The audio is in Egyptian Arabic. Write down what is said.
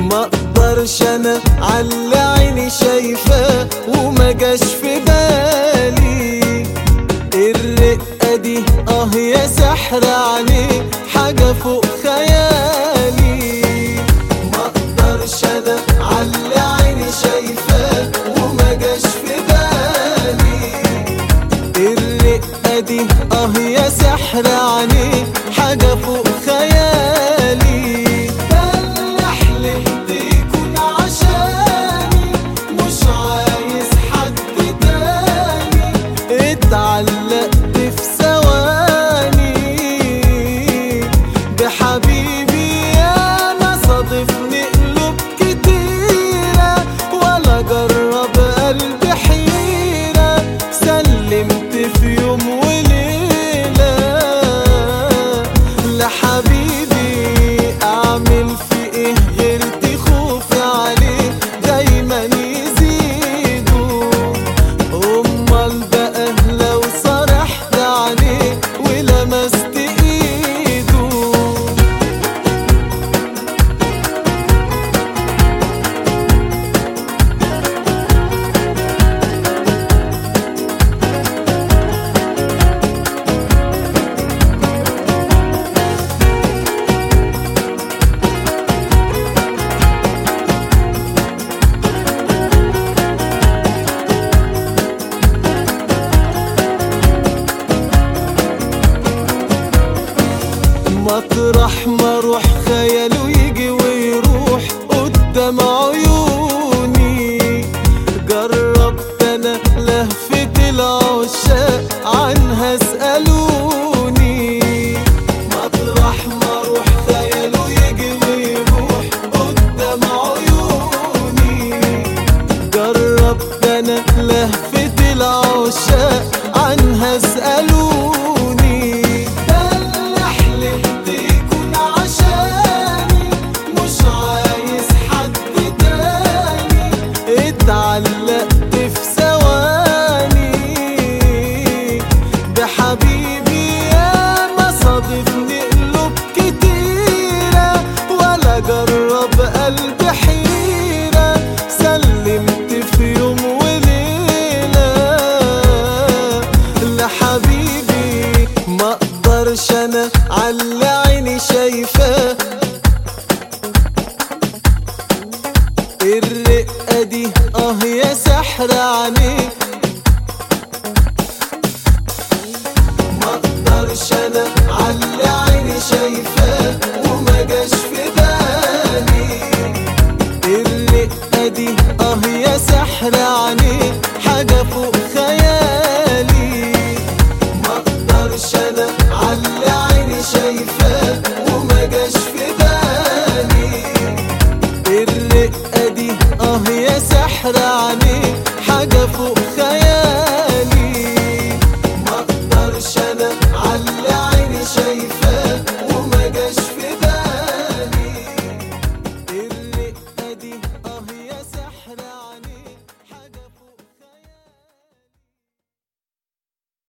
ما اقدرش انا على عيني شايفاه وما جاش في بالي الرقة دي اه يا سحر عليه حاجة فوق خيالي ما اقدرش انا على عيني شايفاه وما جاش في بالي الرقة دي اه يا سحر عليه حاجة فوق خيالي ده اللي حلمت يكون عشاني مش عايز حد تاني اتعلقت في ثواني بحبيبي انا صادفني قلوب كتيرة ولا جرب قلبي حيرة سلمت في يوم وليلة لحبيبي اعمل في ايه غير خوفي عليه دايما يزيدوا امال بقى لو صرحت عليه ولمست ايده مطرح ما اروح خياله يجي ويروح قدام عيوني جربت انا لهفة العشاق عنها اسألوني مطرح ما اروح خياله يجي ويروح قدام عيوني جربت انا لهفة العشاق عنها اسألوني ده اللي حلمت يكون عشاني مش عايز حد تاني اتعلقت في ثواني بحبيبي ياما صادفني قلوب كتيرة ولا جرب قلبي حيرة سلمت في يوم وليلة لحبيبي ما اقدرش انا على عيني شايفاه الرقة دي اه يا سحر عليه ما اقدرش انا على عيني شايفاه وما جاش في بالي الرقة دي اه يا سحر عليه حاجة فوق خيالي ما اقدرش انا على عيني شايفاه